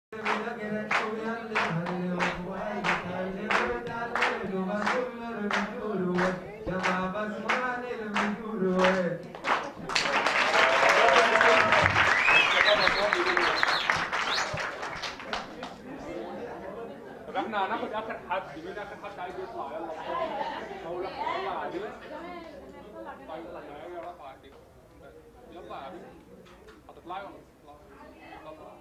طب احنا هناخد اخر حد مين اخر حد عايز يطلع يلا هقول لك يلا عادي طيب يلا رفع كده يلا يا حبيبي هتطلعي ولا مش هتطلعي؟ يلا.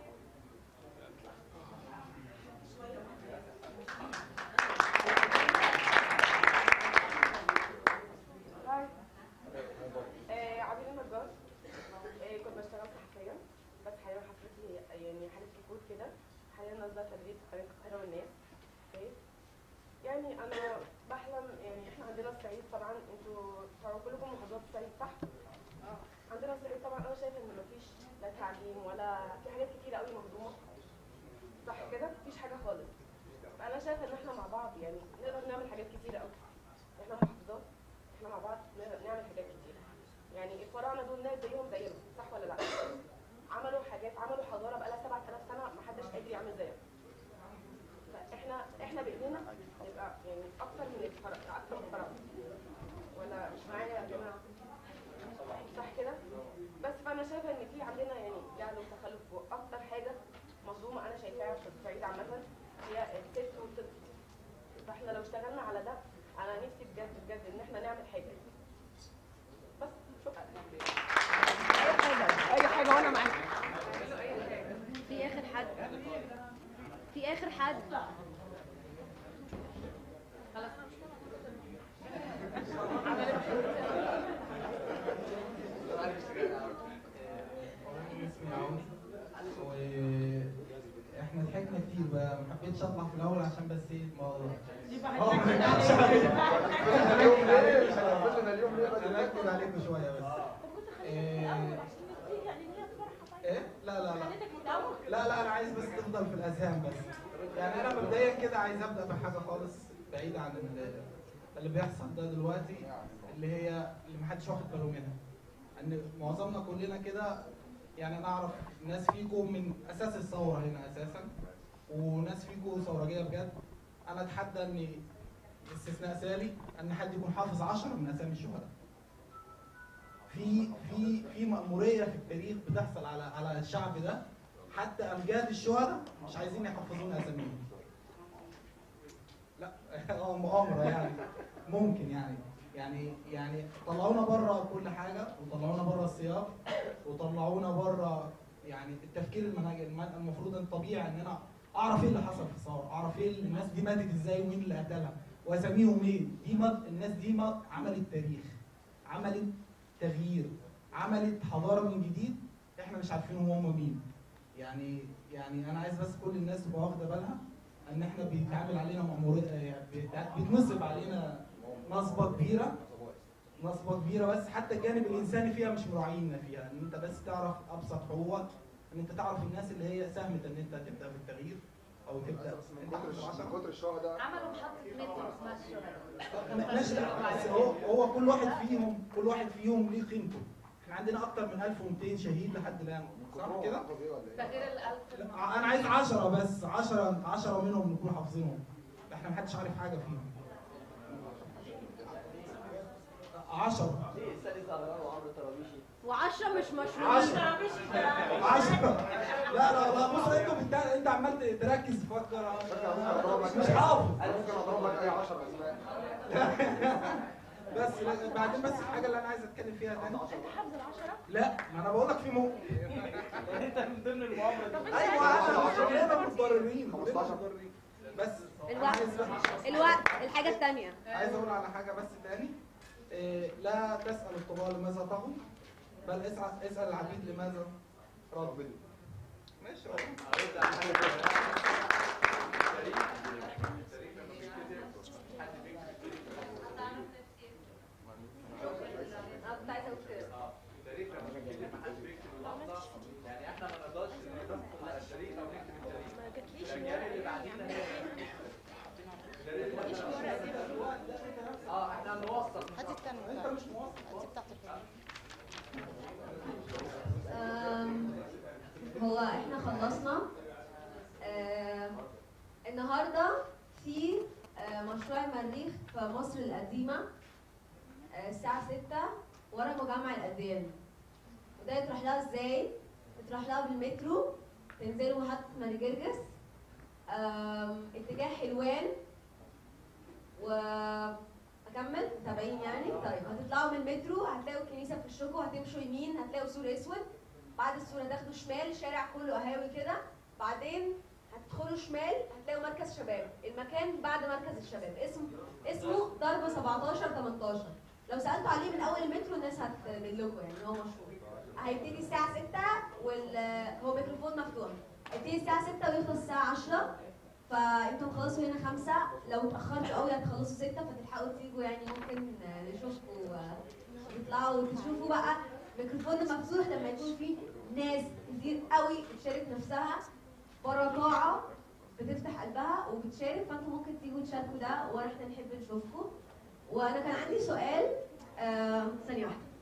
هاي آه، عبير النجار آه، كنت بشتغل صحفيا بس حاليا حفلتي يعني حالة سكوت كده حاليا نازله تدريب في قناه القاهره والناس اوكي يعني انا بحلم يعني احنا عندنا الصعيد طبعا انتوا تعرفوا كلكم محافظات الصعيد صح؟ عندنا الصعيد طبعا انا شايفه ان مفيش لا تعليم ولا في حاجات كتيره قوي مهضومه صح كده؟ مفيش حاجه خالص فانا شايفه ان احنا مع بعض يعني نقدر نعمل حاجات كتيره قوي احنا محافظات احنا مع بعض نقدر نعمل حاجات كتير يعني الفراعنه دول ناس زيهم زينا صح ولا لا عملوا حاجات عملوا حضاره بقالها 7000 سنه ما حدش قادر يعمل زيها فاحنا احنا بايدينا نبقى يعني اكتر من الفراعنه اكتر من الفراعنه ولا مش معايا يا جماعه صح كده بس فانا شايفه ان في عندنا يعني جهل وتخلف واكتر حاجه مظلومه انا شايفاها في الصعيد عامه هي الست والطفل فاحنا لو اشتغلنا على ده انا نفسي بجد بجد ان احنا نعمل حاجه بس شكرا اي حاجه وانا معاك في اخر حد في اخر حد خلاص اسمي عون واحنا ضحكنا كتير بقى ما حبيتش اطلع في الاول عشان بس ايه الموضوع اه ما ينفعش عليك. انا اكد عليكم شويه بس إيه ايه لا لا لا لا لا انا عايز بس تفضل في الاذهان بس يعني انا مبدئيا كده عايز ابدا بحاجه خالص بعيد عن ال- اللي بيحصل ده دلوقتي اللي هي اللي محدش واخد باله منها ان معظمنا كلنا كده يعني انا اعرف ناس فيكم من اساس الثوره هنا اساسا وناس فيكم ثورجيه بجد انا اتحدى ان استثناء سالي ان حد يكون حافظ 10 من اسامي الشهداء في في في مأمورية في التاريخ بتحصل على على الشعب ده حتى أمجاد الشهداء مش عايزين يحفظونا أساميهم. لا اه مؤامرة يعني ممكن يعني يعني يعني طلعونا بره كل حاجة وطلعونا بره السياق وطلعونا بره يعني التفكير المنهجي الم- المفروض ان طبيعي ان انا اعرف ايه اللي حصل في الثوره، اعرف ايه الناس دي ماتت ازاي ومين اللي قتلها واساميهم ايه؟ دي ما الناس دي ما عملت تاريخ عملت تغيير عملت حضاره من جديد احنا مش عارفين هم مين يعني يعني انا عايز بس كل الناس تبقى واخده بالها ان احنا بيتعامل علينا مأمورية بيتنصب علينا نصبه كبيره نصبه كبيره بس حتى الجانب الانساني فيها مش مراعينا فيها ان انت بس تعرف ابسط حقوقك ان انت تعرف الناس اللي هي ساهمت ان انت تبدا في التغيير او تبدا من كتر الش- من كتر الشهداء عملوا محطة مترو اسمها الشهداء ماشي لا بس هو هو كل واحد فيهم كل واحد فيهم ليه قيمته احنا عندنا اكتر من 1200 شهيد لحد الان صح كده؟ حافظ ايه ولا ده ايه؟ غير الألف لا، انا عايز 10 بس 10 10 منهم نكون حافظينهم احنا محدش عارف حاجه فيهم 10 وعشرة مش مشهورين 10 10 لا لا لا بص انت بتاع انت عمال تركز تفكر مش حافظ انا ممكن اضرب لك اي 10 اسماء بس لا، بعدين بس الحاجه اللي انا عايز اتكلم فيها تاني انت حافظ العشرة؟ لا ما انا بقول لك في مو انت من ضمن المؤامره دي ايوه عشان كلنا متضررين 15. متضررين بس الوقت عايز- الوقت الحاجة التانية عايز اقول على حاجه بس تاني إيه، لا تسال الطغاة لماذا طغوا بل اسال اسال العبيد لماذا ردوا ماشي والله. انا كنت عايزة اقول كده التاريخ لما بنكتب محدش بيكتب اللحظه يعني احنا ما نقدرش نكتب التاريخ او نكتب التاريخ الاجيال اللي بعدينا هي اه احنا هنوثق مش أكتر. انت مش موافق أم، هو احنا خلصنا المريخ في مصر القديمة آه، الساعة 6 ورا مجمع الأديان وده يطرح لها ازاي؟ يطرح لها بالمترو تنزلوا محطة ماري جرجس آم، اتجاه حلوان و اكمل متابعين يعني طيب هتطلعوا من المترو هتلاقوا الكنيسه في وشكم هتمشوا يمين هتلاقوا سور اسود بعد السور تاخدوا شمال الشارع كله قهاوي كده بعدين هتدخلوا شمال هتلاقوا مركز شباب المكان بعد مركز الشباب اسمه اسمه ضرب 17 18 لو سالتوا عليه من اول المترو الناس هتبين لكم يعني هو مشهور هيبتدي الساعه 6 وال هو ميكروفون مفتوح هيبتدي الساعه 6 ويخلص الساعه 10 فانتوا هتخلصوا هنا خمسة لو اتأخرتوا قوي هتخلصوا ستة فتلحقوا تيجوا يعني ممكن آه، نشوفكم آه، تطلعوا وتشوفوا بقى ميكروفون مفتوح لما يكون في ناس كتير قوي بتشارك نفسها بره قاعة بتفتح قلبها وبتشارك فانتوا ممكن تيجوا تشاركوا ده واحنا نحب نشوفكم وانا كان عندي سؤال آه، ثانية واحدة